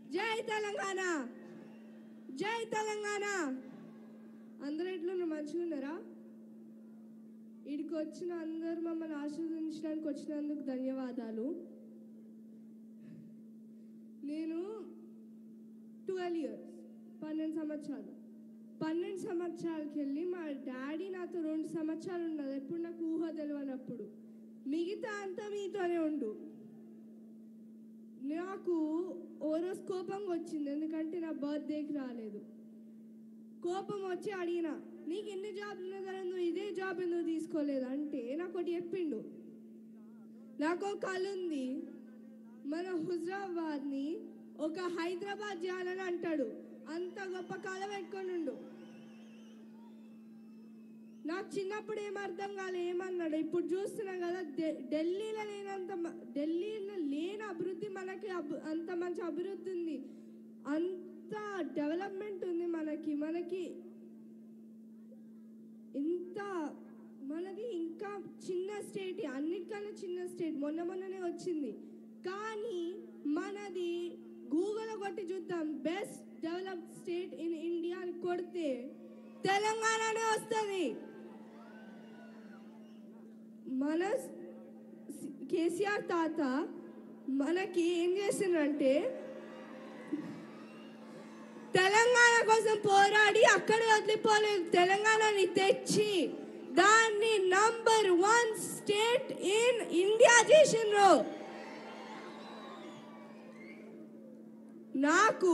జై తెలంగాణ జై తెలంగాణ అందరూ ఎట్లున్నారు మంచిగా ఉన్నారా ఇడికి వచ్చిన అందరు మమ్మల్ని ఆశీర్వదించడానికి వచ్చినందుకు ధన్యవాదాలు నేను ట్వెల్వ్ ఇయర్స్ పన్నెండు సంవత్సరాలు పన్నెండు సంవత్సరాలకి వెళ్ళి మా డాడీ నాతో రెండు సంవత్సరాలు ఉన్నది ఎప్పుడు నాకు ఊహ తెలియనప్పుడు మిగతా అంతా మీతోనే ఉండు నాకు ఓ రోజు కోపం వచ్చింది ఎందుకంటే నా బర్త్డేకి రాలేదు కోపం వచ్చి అడిగిన నీకు ఎన్ని జాబ్లు ఉన్నాయి కదా నువ్వు ఇదే జాబ్ ఎందుకు తీసుకోలేదు అంటే నాకు ఒకటి చెప్పిండు నాకు ఒక కళ ఉంది మన హుజరాబాద్ని ఒక హైదరాబాద్ చేయాలని అంటాడు అంత గొప్ప కళ పెట్టుకొని ఉండు నాకు చిన్నప్పుడు ఏం అర్థం కాలే ఏమన్నాడు ఇప్పుడు చూస్తున్నాం కదా ఢి- ఢిల్లీలో లేనంత మ- ఢిల్లీలో లేని అభివృద్ధి మనకి అబ్- అంత మంచి అభివృద్ధి ఉంది అంత డెవలప్మెంట్ ఉంది మనకి మనకి ఇంత మనది ఇంకా చిన్న స్టేట్ అన్నిటికన్నా చిన్న స్టేట్ మొన్న మొన్ననే వచ్చింది కానీ మనది గూగుల్ కొట్టి చూద్దాం best developed state in India అని కొడితే తెలంగాణనే వస్తుంది మన సి- కేసీఆర్ తాత మనకి ఏం చేసిందంటే తెలంగాణ కోసం పోరాడి అక్కడ వదిలిపోలేదు తెలంగాణని తెచ్చి దాన్ని number one state in India చేసిండ్రు నాకు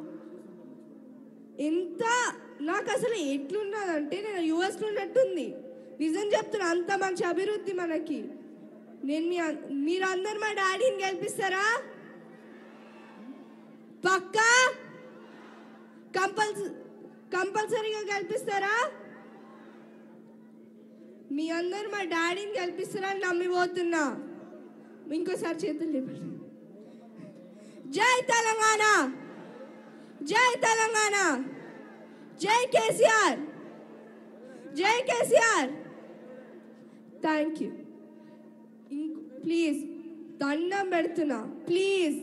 ఎంత నాకు అసలు ఎట్లున్నదంటే నేను యుఎస్లో ఉన్నట్టుంది నిజం చెప్తున్నా అంత మంచి అభివృద్ధి మనకి నేను మీ అన్- మీరు అందరు మా డాడీని గెలిపిస్తారా పక్కా కంపల్స కంపల్సరీగా గెలిపిస్తారా మీ అందరు మా డాడీని గెలిపిస్తారని నమ్మిపోతున్నా ఇంకోసారి చేతులు లేపండి జై తెలంగాణ జై తెలంగాణ జై కేసీఆర్ జై కేసీఆర్ థ్యాంక్ యూ ప్లీజ్ దండం పెడుతున్నా ప్లీజ్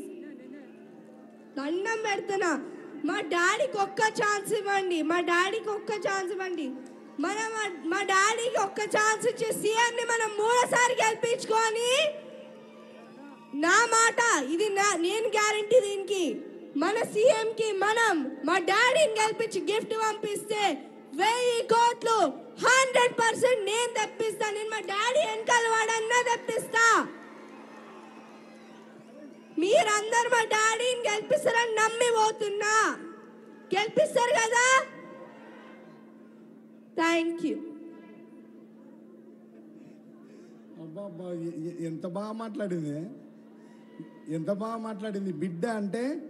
దండం పెడుతున్నా మా డాడీకి ఒక్క ఛాన్స్ ఇవ్వండి మా డాడీకి ఒక్క ఛాన్స్ ఇవ్వండి మన మా- మా డాడీకి ఒక్క ఛాన్స్ ఇచ్చి సీఎంని మనం మూడోసారి గెలిపించుకొని నా మాట ఇది నా నేను గ్యారంటీ దీనికి మన సీఎం కి మనం మా డాడీని గెలిపించి గిఫ్ట్ పంపిస్తే వెయ్యి కోట్లు హండ్రెడ్ పర్సెంట్ నేను తెప్పిస్తా నేను మా డాడీ వెనకాల వాడన్నా తెప్పిస్తా మీరందరు మా డాడీని గెలిపిస్తారని నమ్మి పోతున్నా గెలిపిస్తారు కదా థ్యాంక్ యూ అబ్బా అబ్బా ఎ- ఎ- ఎంత బాగా మాట్లాడింది ఎంత బాగా మాట్లాడింది బిడ్డ అంటే